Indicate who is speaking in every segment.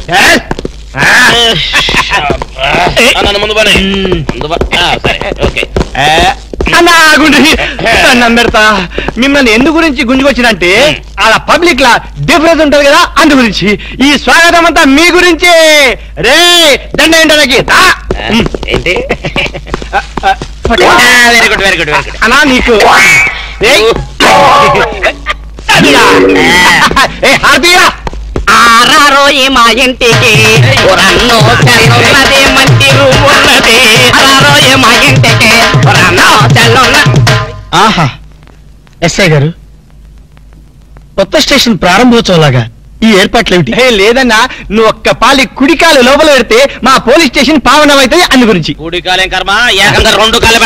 Speaker 1: నన్ను ముందు పని ముందు పో. ఆ, సరే ఓకే
Speaker 2: అన్నా గుండ్రి దండం పెడతా మిమ్మల్ని ఎందు గురించి గుంజుకొచ్చినంటే అలా పబ్లిక్ లా డిఫరెన్స్ ఉంటది కదా అందు గురించి ఈ స్వాగతం అంతా మీ గురించి రే దండ ఏంటనకి
Speaker 1: ఆ, ఏంటి very good very good very good
Speaker 2: అన్నా నీకు ఏయ్. అదిరా. ఏ హార్దిరా
Speaker 3: ఆరారోయి మా ఇంటికి రన్నో తెల్లున్నది మంచి రూమ్ ఉన్నది ఆరారోయి మా ఇంటికి రన్నో తెల్లున్న
Speaker 2: ఆహా ఎస్ఐ గారు కొత్త స్టేషన్ ప్రారంభోత్సవంలాగా ఈ ఏర్పాట్లు ఏమిటి లేదన్నా నువ్వు ఒక్క పాలి కుడికాలు లోపల పెడితే మా పోలీస్ స్టేషన్ పావనం అవుతాయి అందు గురించి
Speaker 1: కూడి కాలేం కర్మ ఏకంగా రెండు కాలు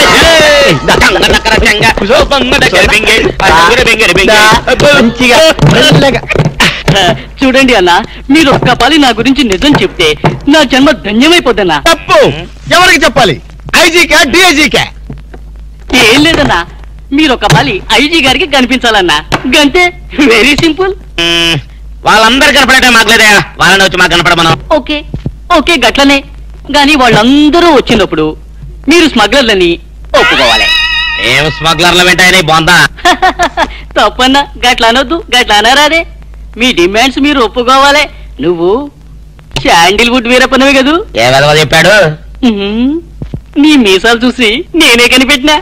Speaker 2: మంచిగా మెల్లగా.
Speaker 3: చూడండి అన్న మీరు ఒక్క పని నా గురించి నిజం చెప్తే నా జన్మ ధన్యమైపోద్దన్నా
Speaker 2: తప్పు ఎవరికి చెప్పాలి ఐజీకా డిఐజీకా
Speaker 3: ఏం లేదన్నా మీరు ఒక పని ఐజీ గారికి కనిపించాలన్నా గంతే వెరీ సింపుల్
Speaker 1: వాళ్ళందరూ కనపడటం మాకు లేదా వాళ్ళని వచ్చి మాకు కనపడమను
Speaker 3: ఓకే ఓకే గట్లనే గాని వాళ్ళందరూ వచ్చినప్పుడు మీరు స్మగ్లర్లని ఒప్పుకోవాలి
Speaker 1: ఏం స్మగ్లర్ల వెంటాయని బొందా
Speaker 3: తప్పన్నా గట్ల అనొద్దు గట్ల అనరాదే మీ డిమాండ్స్ మీరు ఒప్పుకోవాలి నువ్వు శాండిల్వుడ్ వీరప్పనవి కదూ
Speaker 1: ఏ విధవ చెప్పాడు
Speaker 3: ఉహుం. నీ మీసాలు చూసి నేనే కనిపెట్టినా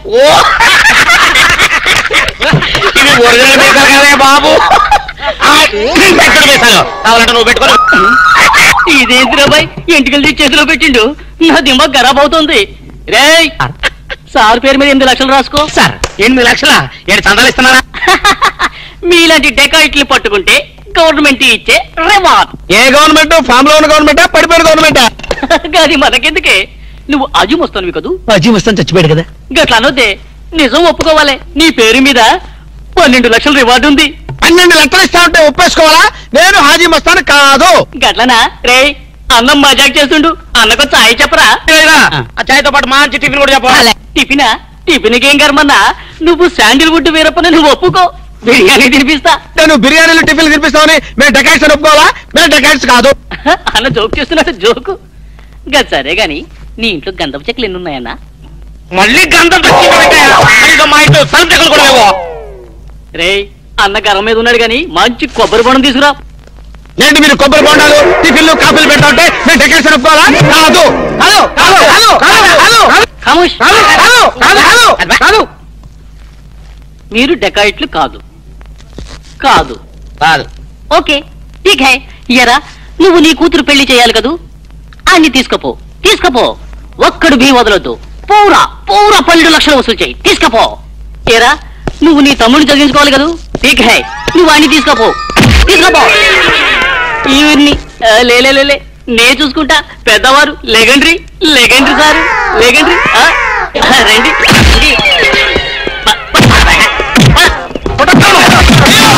Speaker 1: ఇవి ఒరిజినల్ మీసాలు కదే బాబు ఆ, ఎక్కడ మీసాలు కావాలంటే నువ్వు పెట్టుకో
Speaker 3: ఇదేంటి రాబాయ్ ఎంటికలు తీసి చేతిలో పెట్టిండు నా దిమాగ్ ఖరాబ్ అవుతుంది రేయ్ సార్ పేరు మీద ఎనిమిది లక్షలు రాసుకో
Speaker 1: సార్ ఎనిమిది లక్షల ఏడు చందాలు ఇస్తున్నారా
Speaker 3: మీలాంటి డెకాయిట్లు పట్టుకుంటే గవర్నమెంట్ ఇచ్చే రివార్డ్
Speaker 2: ఏ గవర్నమెంట్ ఫామ్ లో ఉన్న గవర్నమెంటా పడిపోయిన గవర్నమెంటా
Speaker 3: అది మనకెందుకే నువ్వు అజు వస్తాను కదూ
Speaker 2: అజీ వస్తాను చచ్చిపోయాడు కదా
Speaker 3: గట్ల అనొద్దే నిజం ఒప్పుకోవాలి నీ పేరు మీద పన్నెండు లక్షల రివార్డు ఉంది
Speaker 2: పన్నెండు లెక్కలు ఇస్తా ఉంటే ఒప్పేసుకోవాలా నేను హాజీ మస్తాను కాదు
Speaker 3: గట్లనా రేయ్ అన్నం మజాక్ చేస్తుండు అన్నకు చాయ్ చెప్పరా
Speaker 1: లేదా? ఆ చాయ్తో పాటు మంచి టిఫిన్ కూడా చెప్పాలి
Speaker 3: టిఫినా టిఫిన్కి ఏం కర్మన్నా నువ్వు శాండిల్వుడ్ వీరప్పని నువ్వు ఒప్పుకో బిర్యానీ తినిపిస్తా
Speaker 2: నేను బిర్యానీలు టిఫిన్లు తినిపిస్తామని మేము డెకాట్స్ అని ఒప్పుకోవాలా మేము డెకాట్స్ కాదు
Speaker 3: అన్న జోక్ చేస్తున్నాడు జోకు గది సరే గాని నీ ఇంట్లో గంధపు చెక్కలు ఎన్ని ఉన్నాయన్నా
Speaker 1: మళ్ళీ గంధం తెచ్చిందంటే ఇదిగో మా ఇంట్లో సరుకు చెక్కలు కూడా లేవు
Speaker 3: రేయ్ అన్న గరం మీద ఉన్నాడు గాని మంచి కొబ్బరి బొండం తీసుకురా
Speaker 2: ఏంటి మీరు కొబ్బరి బొండాలు టిఫిన్లు కాఫీలు పెట్టా ఉంటే మేము డెకాట్స్ అని ఒప్పుకోవాలా కాదు కాదు కాదు కాదు కాదు కాదు
Speaker 3: ఖమోష్
Speaker 2: కాదు కాదు కాదు కాదు కాదు
Speaker 3: మీరు డెకాయిట్లు కాదు కాదు
Speaker 1: కాదు
Speaker 3: ఓకే ఠీక్ హై ఎరా నువ్వు నీ కూతురు పెళ్లి చేయాలి కదూ అన్ని తీసుకపో తీసుకపో ఒక్కడు భీ వదలొద్దు పూరా పూరా పన్నెండు లక్షలు వసూలు చేయి తీసుకపో ఏరా నువ్వు నీ తమ్ముడిని చదివించుకోవాలి కదూ ఠీక్ హై నువ్వు అన్ని తీసుకపో తీసుకపో ఈవిడ్ని ఆ, లే లే, లే, లే నే చూసుకుంటా పెద్దవారు లెగండ్రి లెగండ్రి సార్ లెగండ్రి ఆ, ఆ, రండి రండి. ప- ప- ప-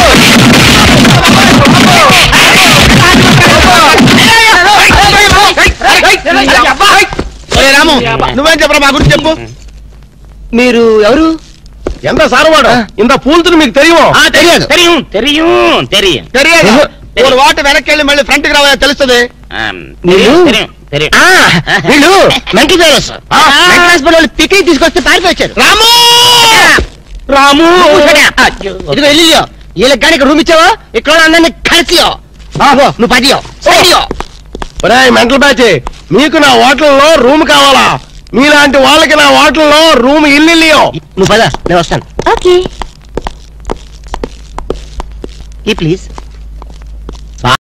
Speaker 2: ఒరే రాము నువ్వేం చెప్పరా మా గురించి చెప్పు మీరు ఎవరు ఎంత సారవాడు ఇంత పూలుతుని మీకు తెలియమో
Speaker 1: ఆ, తెలియదు తెలియం తెలియం తెలియం
Speaker 2: తెలియదు ఒక వాటి వెనక్కి వెళ్ళి మళ్ళీ ఫ్రంట్ కి రావాలని తెలుస్తుంది
Speaker 1: ఆమ్,
Speaker 2: నీళ్ళు?
Speaker 1: తెలియం తెలియం
Speaker 2: వీళ్ళు మెంకి జోలస్ వాళ్ళు పికి తీసుకొస్తే పారిపోయారు రాము రాము ఇదిగో వెళ్ళియో వీళ్ళకి కానీ ఇక్కడ రూమ్ ఇచ్చావా ఇక్కడ అందరినీ కలిసియో నువ్వు పదియో సైడియో మెంటల్ బ్యాచ్ మీకు నా హోటల్లో రూమ్ కావాలా మీలాంటి వాళ్ళకి నా హోటల్లో రూమ్ ఇల్లు నువ్వు పద నేను వస్తాను
Speaker 4: ఓకే
Speaker 2: ఈ ప్లీజ్